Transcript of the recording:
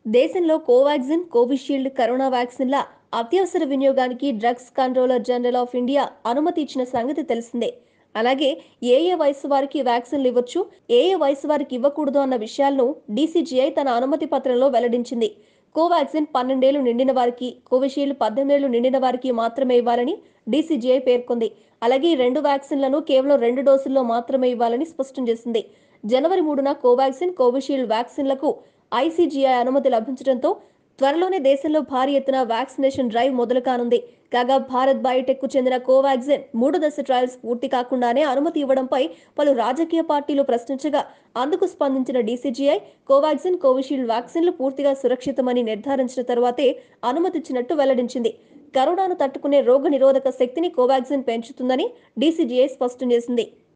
దేశంలో Covaxin Covishield corona వ్యాక్సిన్ల అత్యవసర వినియోగానికి drugs controller general of India అనుమతి ఇచ్చిన సంగతి తెలిసిందే అలాగే ఏ ఏ వయసు వారికి వ్యాక్సిన్లు ఇవ్వచ్చు ఏ ఏ వయసు వారికి ఇవ్వకూడదు అన్న విషయాలను డీసీజీఐ తన అనుమతి పత్రంలో వెల్లడించింది కోవాక్సిన్ పన్నెండేళ్లు నిండిన వారికి కోవిషీల్డ్ పద్దెనిమిదేళ్లు నిండిన వారికి మాత్రమే ఇవ్వాలని డీసీజీఐ పేర్కొంది అలాగే ఈ రెండు వ్యాక్సిన్లను కేవలం రెండు డోసుల్లో మాత్రమే ఇవ్వాలని స్పష్టం చేసింది జనవరి మూడున కోవాక్సిన్ కోవిషీల్డ్ వ్యాక్సిన్లకు ఐసీజీఐ అనుమతి లభించడంతో త్వరలోనే దేశంలో భారీ ఎత్తున వ్యాక్సినేషన్ డ్రైవ్ మొదలు కానుంది కాగా భారత్ బయోటెక్ కు చెందిన కోవాక్సిన్ మూడు దశ ట్రయల్స్ పూర్తి కాకుండానే అనుమతి ఇవ్వడంపై పలు రాజకీయ పార్టీలు ప్రశ్నించగా అందుకు స్పందించిన డీసీజీఐ కోవాక్సిన్ కోవిషీల్డ్ వ్యాక్సిన్లు పూర్తిగా సురక్షితమని నిర్ధారించిన తరువాతే అనుమతిచ్చినట్టు వెల్లడించింది కరోనాను తట్టుకునే రోగ నిరోధక శక్తిని కోవాక్సిన్ పెంచుతుందని డీసీజీఐ స్పష్టం చేసింది